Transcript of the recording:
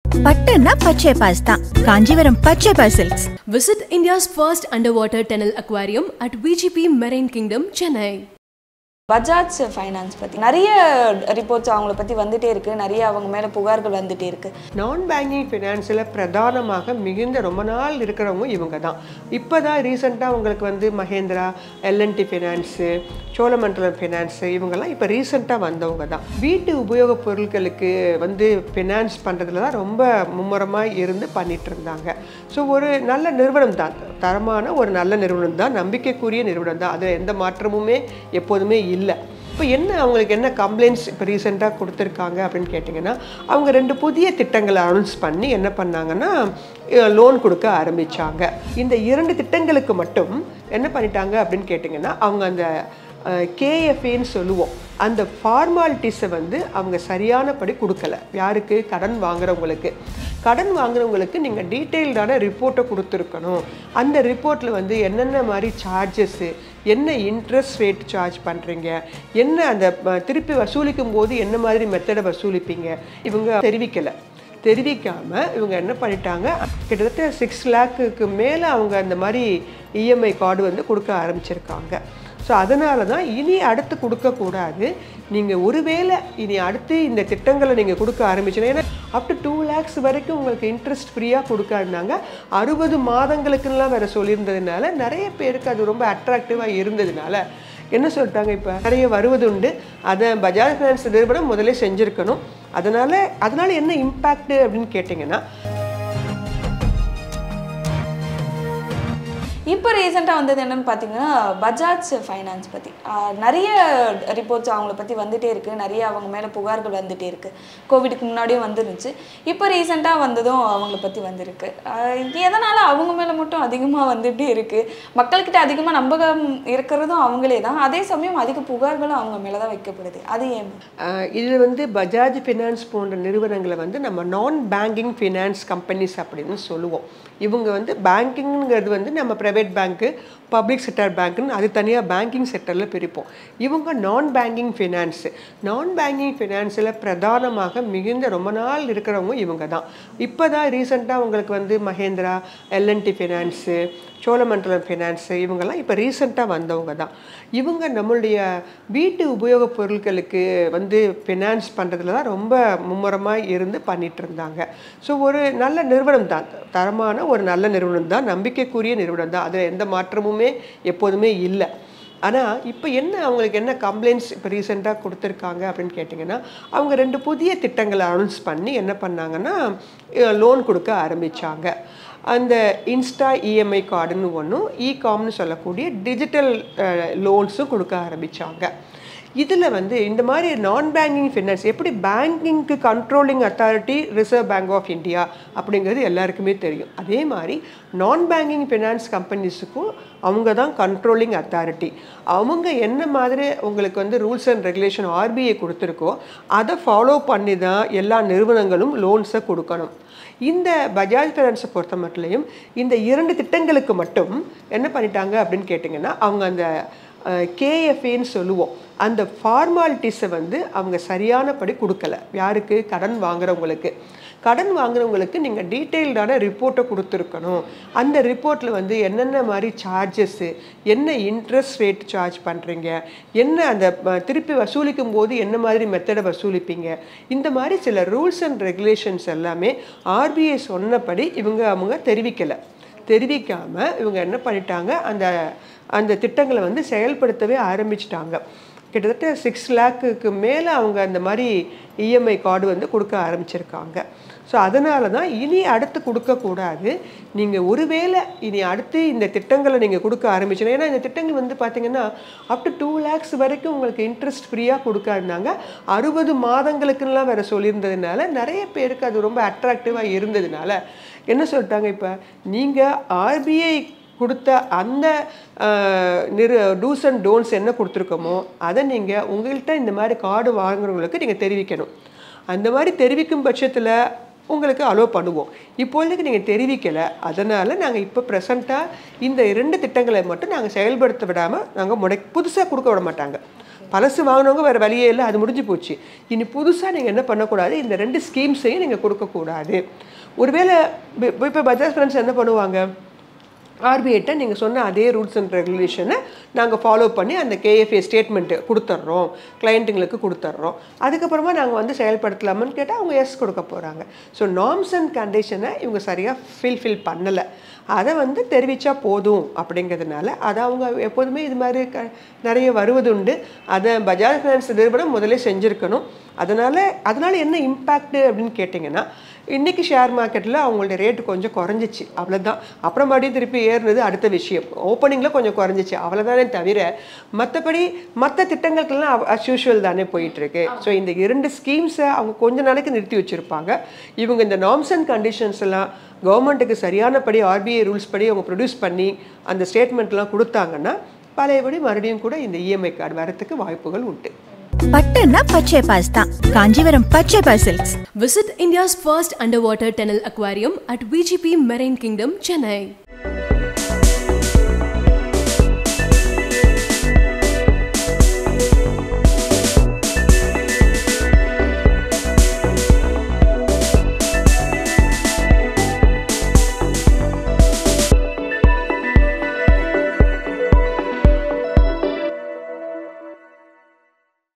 பட்டுன்னா பச்சை பாஸ் தான் காஞ்சிபுரம் பச்சை பாஸ் silks Visit India's first underwater tunnel aquarium at VGP Marine Kingdom, Chennai. Bajaj finance பற்றி நிறைய ரிப்போர்ட்ஸ் அவங்கள பற்றி வந்துட்டே இருக்குது நிறைய அவங்க மேலே புகார்கள் வந்துட்டே இருக்குது நான் பேங்கிங் ஃபினான்ஸில் பிரதானமாக மிகுந்த ரொம்ப நாள் இருக்கிறவங்க இவங்க தான் இப்போ தான் ரீசெண்டாக உங்களுக்கு வந்து Mahindra L and T finance Cholamandalam finance இவங்கெல்லாம் இப்போ ரீசெண்டாக வந்தவங்க தான் வீட்டு உபயோகப் பொருட்களுக்கு வந்து ஃபினான்ஸ் பண்ணுறதுல தான் ரொம்ப மும்முரமாக இருந்து பண்ணிட்டு இருந்தாங்க ஸோ ஒரு நல்ல நிறுவனம் தான் தரமான ஒரு நல்ல நிறுவனம் தான் நம்பிக்கைக்குரிய நிறுவனம் தான் அதில் எந்த மாற்றமுமே எப்போதுமே இல்லை இப்போ என்ன அவங்களுக்கு என்ன கம்ப்ளைண்ட்ஸ் இப்போ ரீசெண்டாக கொடுத்துருக்காங்க அப்படின்னு கேட்டிங்கன்னா அவங்க ரெண்டு புதிய திட்டங்களை அனௌன்ஸ் பண்ணி என்ன பண்ணாங்கன்னா லோன் கொடுக்க ஆரம்பித்தாங்க இந்த இரண்டு திட்டங்களுக்கு மட்டும் என்ன பண்ணிட்டாங்க அப்படின்னு கேட்டிங்கன்னா அவங்க அந்த கேஎஃப்ஏன்னு சொல்லுவோம் அந்த ஃபார்மாலிட்டிஸை வந்து அவங்க சரியானபடி கொடுக்கல யாருக்கு கடன் வாங்குறவங்களுக்கு கடன் வாங்குறவங்களுக்கு நீங்கள் டீட்டெயில்டான ரிப்போர்ட்டை கொடுத்துருக்கணும் அந்த ரிப்போர்ட்டில் வந்து என்னென்ன மாதிரி சார்ஜஸ்ஸு என்ன இன்ட்ரெஸ்ட் ரேட் சார்ஜ் பண்ணுறீங்க என்ன அந்த அஹ், திருப்பி வசூலிக்கும் போது என்ன மாதிரி மெத்தடை வசூலிப்பீங்க இவங்க தெரிவிக்கலை தெரிவிக்காமல் இவங்க என்ன பண்ணிட்டாங்க கிட்டத்தட்ட சிக்ஸ் லேக்குக்கு மேலே அவங்க அந்த மாதிரி இஎம்ஐ கார்டு வந்து கொடுக்க ஆரம்பிச்சிருக்காங்க ஸோ அதனால தான் இனி அடுத்து கொடுக்கக்கூடாது நீங்கள் ஒருவேளை இனி அடுத்து இந்த திட்டங்களை நீங்கள் கொடுக்க ஆரம்பிச்சுன்னா ஏன்னா அப் டு டூ லேக்ஸ் வரைக்கும் உங்களுக்கு இன்ட்ரெஸ்ட் ஃப்ரீயாக கொடுக்காருந்தாங்க அறுபது மாதங்களுக்குலாம் வேறு சொல்லியிருந்ததுனால நிறைய பேருக்கு அது ரொம்ப அட்ராக்டிவாக இருந்ததுனால என்ன சொல்லிட்டாங்க இப்போ நிறைய வருவது உண்டு அதை பஜாஜ் ஃபைனான்ஸ் நிறுவனம் முதல்ல செஞ்சுருக்கணும் அதனால் அதனால் என்ன இம்பேக்ட் அப்படின்னு கேட்டிங்கன்னா இப்போ ரீசெண்டாக வந்தது என்னன்னு பார்த்தீங்கன்னா பஜாஜ் ஃபைனான்ஸ் பற்றி நிறைய ரிப்போர்ட்ஸ் அவங்கள பற்றி வந்துட்டே இருக்குது நிறைய அவங்க மேலே புகார்கள் வந்துட்டே இருக்குது கோவிடுக்கு முன்னாடியும் வந்துருந்துச்சு இப்போ ரீசெண்டாக வந்ததும் அவங்கள பற்றி வந்திருக்கு ஆஹ் இது எதனால் அவங்க மேலே மட்டும் அதிகமாக வந்துட்டே இருக்குது மக்கள்கிட்ட அதிகமாக நம்பகம் இருக்கிறதும் அவங்களே தான் அதே சமயம் அதிக புகார்களும் அவங்க மேலே தான் வைக்கப்படுது அது ஏன் ஆஹ் இது வந்து பஜாஜ் ஃபினான்ஸ் போன்ற நிறுவனங்களை வந்து நம்ம நான் பேங்கிங் ஃபினான்ஸ் கம்பெனிஸ் அப்படின்னு சொல்லுவோம் இவங்க வந்து பேங்கிங்கிறது வந்து நம்ம ப்ரைவேட் பேங்க்கு பப்ளிக் செக்டர் பேங்க்குன்னு அது தனியாக பேங்கிங் செக்டரில் பிரிப்போம் இவங்க non banking finance non banking ஃபினான்ஸில் பிரதானமாக மிகுந்த ரொம்ப நாள் இருக்கிறவங்க இவங்க தான் இப்போ தான் ரீசெண்டாக உங்களுக்கு வந்து Mahindra L and T finance Cholamandalam finance இவங்கெல்லாம் இப்போ ரீசெண்டாக வந்தவங்க தான் இவங்க நம்மளுடைய வீட்டு உபயோகப் பொருட்களுக்கு வந்து ஃபினான்ஸ் பண்ணுறதுல தான் ரொம்ப மும்முரமாக இருந்து பண்ணிட்டு இருந்தாங்க ஸோ ஒரு நல்ல நிறுவனம் தான் தரமான ஒரு நல்ல நிறுவனம் தான் நம்பிக்கைக்குரிய நிறுவனம் தான் அதில் எந்த மாற்றமுமே எப்போதுமே இல்லை ஆனால் இப்போ என்ன அவங்களுக்கு என்ன கம்ப்ளைண்ட்ஸ் இப்போ ரீசெண்டாக கொடுத்துருக்காங்க அப்படின்னு கேட்டிங்கன்னா அவங்க ரெண்டு புதிய திட்டங்களை அனௌன்ஸ் பண்ணி என்ன பண்ணாங்கன்னா லோன் கொடுக்க ஆரம்பித்தாங்க அந்த இன்ஸ்டா இஎம்ஐ கார்டுன்னு ஒன்றும் இ காம்னு சொல்லக்கூடிய டிஜிட்டல் லோன்ஸும் கொடுக்க ஆரம்பித்தாங்க இதில் வந்து இந்த மாதிரி நான் பேங்கிங் ஃபினான்ஸ் எப்படி பேங்கிங்க்கு controlling authority Reserve Bank of India அப்படிங்கிறது எல்லாருக்குமே தெரியும் அதே மாதிரி நான் பேங்கிங் ஃபினான்ஸ் கம்பெனிஸுக்கும் அவங்க தான் கண்ட்ரோலிங் அத்தாரிட்டி அவங்க என்ன மாதிரி உங்களுக்கு வந்து ரூல்ஸ் அண்ட் ரெகுலேஷன் ஆர்பிஐ கொடுத்துருக்கோ அதை ஃபாலோ பண்ணி தான் எல்லா நிறுவனங்களும் லோன்ஸை கொடுக்கணும் இந்த பஜாஜ் ஃபைனான்ஸை பொறுத்த மட்டும் இந்த இரண்டு திட்டங்களுக்கு மட்டும் என்ன பண்ணிட்டாங்க அப்படின்னு கேட்டிங்கன்னா அவங்க அந்த கேஎஃப்ஏன்னு சொல்லுவோம் அந்த ஃபார்மாலிட்டிஸை வந்து அவங்க சரியானபடி கொடுக்கல யாருக்கு கடன் வாங்குறவங்களுக்கு கடன் வாங்குறவங்களுக்கு நீங்கள் டீட்டெயில்டான ரிப்போர்ட்டை கொடுத்துருக்கணும் அந்த ரிப்போர்ட்டில் வந்து என்னென்ன மாதிரி சார்ஜஸ்ஸு என்ன இன்ட்ரெஸ்ட் ரேட் சார்ஜ் பண்ணுறீங்க என்ன அந்த அஹ், திருப்பி வசூலிக்கும் போது என்ன மாதிரி மெத்தடை வசூலிப்பீங்க இந்த மாதிரி சில ரூல்ஸ் அண்ட் ரெகுலேஷன்ஸ் எல்லாமே ஆர்பிஐ சொன்னபடி இவங்க அவங்க தெரிவிக்கலை தெரிவிக்காமல் இவங்க என்ன பண்ணிட்டாங்க அந்த அந்த திட்டங்களை வந்து செயல்படுத்தவே ஆரம்பிச்சிட்டாங்க கிட்டத்தட்ட சிக்ஸ் லேக்குக்கு மேலே அவங்க அந்த மாதிரி இஎம்ஐ கார்டு வந்து கொடுக்க ஆரம்பிச்சிருக்காங்க ஸோ அதனால தான் இனி அடுத்து கொடுக்கக்கூடாது நீங்கள் ஒருவேளை இனி அடுத்து இந்த திட்டங்களை நீங்கள் கொடுக்க ஆரம்பிச்சீங்கன்னா ஏன்னா இந்த திட்டங்கள் வந்து பார்த்தீங்கன்னா அப் டு டூ லேக்ஸ் வரைக்கும் உங்களுக்கு இன்ட்ரெஸ்ட் ஃப்ரீயாக கொடுக்காருந்தாங்க அறுபது மாதங்களுக்குலாம் வேறு சொல்லியிருந்ததுனால நிறைய பேருக்கு அது ரொம்ப அட்ராக்டிவாக இருந்ததுனால என்ன சொல்லிட்டாங்க இப்போ நீங்கள் ஆர்பிஐ கொடுத்த அந்த அஹ், நிறு டூஸ் அண்ட் டோன்ஸ் என்ன கொடுத்துருக்கோமோ அதை நீங்கள் உங்கள்கிட்ட இந்த மாதிரி கார்டு வாங்குறவங்களுக்கு நீங்கள் தெரிவிக்கணும் அந்த மாதிரி தெரிவிக்கும் பட்சத்தில் உங்களுக்கு அலோவ் பண்ணுவோம் இப்பொழுதுக்கு நீங்கள் தெரிவிக்கலை அதனால் நாங்கள் இப்போ ப்ரெசண்ட்டாக இந்த இரண்டு திட்டங்களை மட்டும் நாங்கள் செயல்படுத்த விடாமல் நாங்கள் முடை புதுசாக கொடுக்க விட மாட்டாங்க பழசு வாங்கினவங்க வேறு வழியே இல்லை அது முடிஞ்சு போச்சு இனி புதுசாக நீங்கள் என்ன பண்ணக்கூடாது இந்த ரெண்டு ஸ்கீம்ஸையும் நீங்கள் கொடுக்கக்கூடாது ஒருவேளை இப்போ பஜாஜ் ஃபினான்ஸ் என்ன பண்ணுவாங்க ஆர்பிஐட்ட நீங்கள் சொன்ன அதே ரூல்ஸ் அண்ட் ரெகுலேஷனை நாங்கள் ஃபாலோ பண்ணி அந்த கேஎஃப்ஏ ஸ்டேட்மெண்ட்டு கொடுத்துட்றோம் கிளைண்ட்டுங்களுக்கு கொடுத்துட்றோம் அதுக்கப்புறமா நாங்கள் வந்து செயல்படுத்தலாமான்னு கேட்டால் அவங்க எஸ் கொடுக்க போகிறாங்க ஸோ நார்ம்ஸ் அண்ட் கண்டிஷனை இவங்க சரியாக ஃபில்ஃபில் பண்ணலை அதை வந்து தெரிவித்தா போதும் அப்படிங்கிறதுனால அதை அவங்க எப்போதுமே இது மாதிரி க நிறைய வருவதுண்டு அதை பஜாஜ் ஃபினான்ஸ் நிறுவனம் முதல்ல செஞ்சுருக்கணும் அதனால் அதனால் என்ன இம்பேக்ட்டு அப்படின்னு கேட்டிங்கன்னா இன்றைக்கி ஷேர் மார்க்கெட்டில் அவங்களுடைய ரேட்டு கொஞ்சம் குறைஞ்சிச்சு அவ்வளோதான் அப்புறம் மறுபடியும் திருப்பி ஏறுனது அடுத்த விஷயம் ஓப்பனிங்கில் கொஞ்சம் குறைஞ்சிச்சு அவ்வளோதானே தவிர மற்றபடி மற்ற திட்டங்களுக்கெல்லாம் அஸ் யூஷுவல் தானே போயிட்டுருக்கு ஸோ இந்த இரண்டு ஸ்கீம்ஸை அவங்க கொஞ்ச நாளைக்கு நிறுத்தி வச்சுருப்பாங்க இவங்க இந்த நார்ம்ஸ் அண்ட் கண்டிஷன்ஸ் எல்லாம் கவர்மெண்ட்டுக்கு சரியானபடி ஆர்பிஐ ரூல்ஸ் படி அவங்க ப்ரொடியூஸ் பண்ணி அந்த ஸ்டேட்மெண்ட்லாம் கொடுத்தாங்கன்னா பழையபடி மறுபடியும் கூட இந்த இஎம்ஐ கார்டு வரத்துக்கு வாய்ப்புகள் உண்டு பட்டுன்னா பச்சை பாஸ் தான் காஞ்சிபுரம் பச்சை பாஸ் silks Visit India's first underwater tunnel aquarium at VGP Marine Kingdom, Chennai.